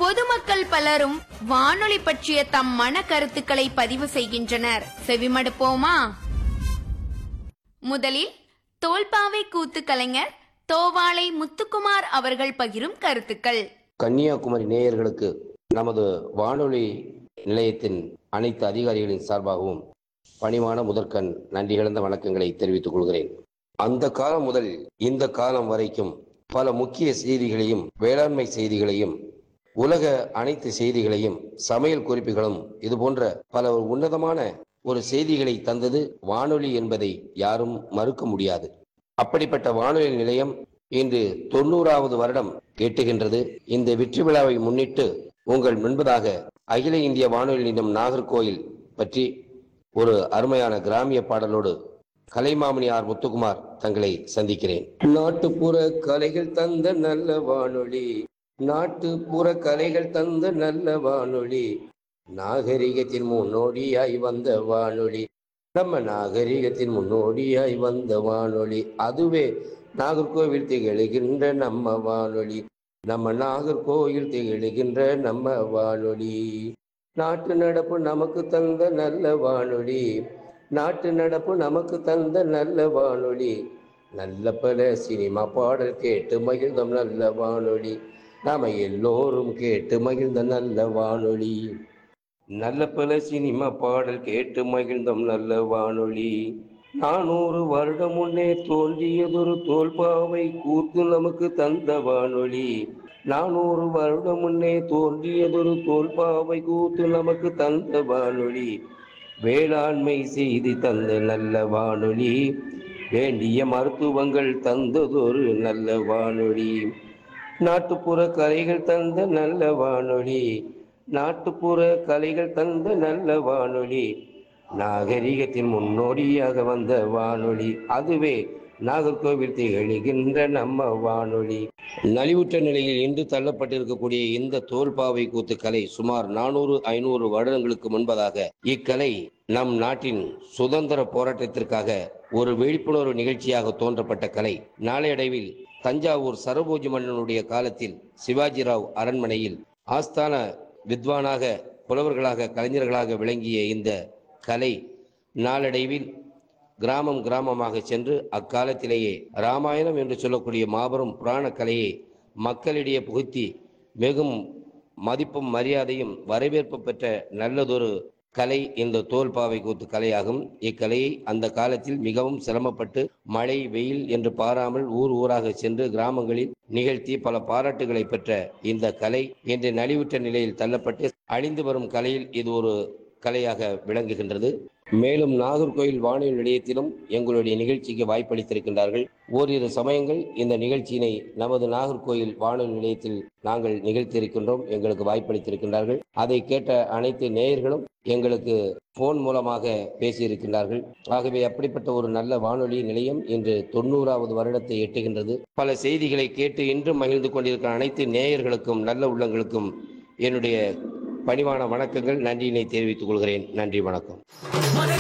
பொதுமக்கள் பலரும் வானொலி பற்றிய தம் மன கருத்துக்களை பதிவு செய்கின்றனர் செவிமடுப்போமா முதலில் தோல்பாவை கூத்து கலைஞர் தோவாளை முத்துக்குமார் அவர்கள் பகிரும் கருத்துக்கள் கன்னியாகுமரி நேயர்களுக்கு நமது வானொலி நிலையத்தின் அனைத்து அதிகாரிகளின் சார்பாகவும் பணிவான முதற்கண் நன்றி கலந்த வணக்கங்களை தெரிவித்துக் கொள்கிறேன் அந்த காலம் முதல் இந்த காலம் வரைக்கும் பல முக்கிய செய்திகளையும் வேளாண்மை செய்திகளையும் உலக அனைத்து செய்திகளையும் சமையல் குறிப்புகளும் இது போன்ற பல உன்னதமான ஒரு செய்திகளை தந்தது வானொலி என்பதை யாரும் மறுக்க முடியாது அப்படிப்பட்ட வானொலி நிலையம் இன்று தொண்ணூறாவது வருடம் எட்டுகின்றது இந்த வெற்றி விழாவை முன்னிட்டு உங்கள் முன்பதாக அகில இந்திய வானொலி நிலையம் நாகர்கோயில் பற்றி ஒரு அருமையான கிராமிய பாடலோடு கலைமாமணி ஆர் முத்துக்குமார் தங்களை சந்திக்கிறேன் நாட்டுப்புற கலைகள் தந்த நல்ல வானொலி நாட்டுப்புற கலைகள் தந்த நல்ல வானொலி நாகரிகத்தின் முன்னோடியாய் வந்த வானொலி நம்ம நாகரிகத்தின் முன்னோடியாய் வந்த வானொலி அதுவே நாகர்கோவில் திகழுகின்ற நம்ம வானொலி நம்ம நாகர்கோயில் திகழுகின்ற நம்ம வானொலி நாட்டு நடப்பு நமக்கு தந்த நல்ல வானொலி நாட்டு நடப்பு நமக்கு தந்த நல்ல வானொலி நல்ல பல சினிமா பாடல் கேட்டு மகிழ்ந்தோம் நல்ல வானொலி நாம எல்லோரும் கேட்டு மகிழ்ந்த நல்ல வானொலி நல்ல பல சினிமா பாடல் கேட்டு மகிழ்ந்தோம் நல்ல வானொலி நானூறு வருடம் முன்னே தோன்றியதொரு தோல்பாவை கூத்து நமக்கு தந்த வானொலி நானூறு வருடம் முன்னே தோன்றியதொரு தோல்பாவை கூத்து நமக்கு தந்த வானொலி வேளாண்மை செய்தி தந்த நல்ல வானொலி வேண்டிய மருத்துவங்கள் தந்ததொரு நல்ல வானொலி நாட்டுப்புற கலைகள் தந்த நல்ல வானொலி நாட்டுப்புற கலைகள் தந்த நல்ல வானொலி நாகரிகத்தின் முன்னோடியாக வந்த வானொலி அதுவே நாகர்கோவில் திகழ்கின்ற நம்ம வானொலி நலிவுற்ற நிலையில் இன்று தள்ளப்பட்டிருக்கக்கூடிய இந்த தோல்பாவை கூத்து கலை சுமார் நானூறு ஐநூறு வருடங்களுக்கு முன்பதாக இக்கலை நம் நாட்டின் சுதந்திர போராட்டத்திற்காக ஒரு விழிப்புணர்வு நிகழ்ச்சியாக தோன்றப்பட்ட கலை நாளையடைவில் தஞ்சாவூர் சரபோஜி மன்னனுடைய காலத்தில் சிவாஜிராவ் அரண்மனையில் ஆஸ்தான வித்வானாக புலவர்களாக கலைஞர்களாக விளங்கிய இந்த கலை நாளடைவில் கிராமம் கிராமமாக சென்று அக்காலத்திலேயே ராமாயணம் என்று சொல்லக்கூடிய மாபெரும் புராண கலையை மக்களிடையே புகுத்தி மிகவும் மதிப்பும் மரியாதையும் வரவேற்பு பெற்ற நல்லதொரு கலை இந்த தோல்பாவை கூத்து கலையாகும் இக்கலையை அந்த காலத்தில் மிகவும் சிரமப்பட்டு மழை வெயில் என்று பாராமல் ஊர் ஊராக சென்று கிராமங்களில் நிகழ்த்தி பல பாராட்டுகளை பெற்ற இந்த கலை இன்று நலிவுற்ற நிலையில் தள்ளப்பட்டு அழிந்து வரும் கலையில் இது ஒரு கலையாக விளங்குகின்றது மேலும் நாகர்கோயில் வானொலி நிலையத்திலும் எங்களுடைய நிகழ்ச்சிக்கு வாய்ப்பளித்திருக்கின்றார்கள் ஓரிரு சமயங்கள் இந்த நிகழ்ச்சியினை நமது நாகர்கோயில் வானொலி நிலையத்தில் நாங்கள் நிகழ்த்தியிருக்கின்றோம் எங்களுக்கு வாய்ப்பளித்திருக்கின்றார்கள் அதை கேட்ட அனைத்து நேயர்களும் எங்களுக்கு போன் மூலமாக பேசியிருக்கின்றார்கள் ஆகவே அப்படிப்பட்ட ஒரு நல்ல வானொலி நிலையம் இன்று தொண்ணூறாவது வருடத்தை எட்டுகின்றது பல செய்திகளை கேட்டு இன்றும் மகிழ்ந்து கொண்டிருக்கிற அனைத்து நேயர்களுக்கும் நல்ல உள்ளங்களுக்கும் என்னுடைய பணிவான வணக்கங்கள் நன்றியினை தெரிவித்துக் கொள்கிறேன் நன்றி வணக்கம்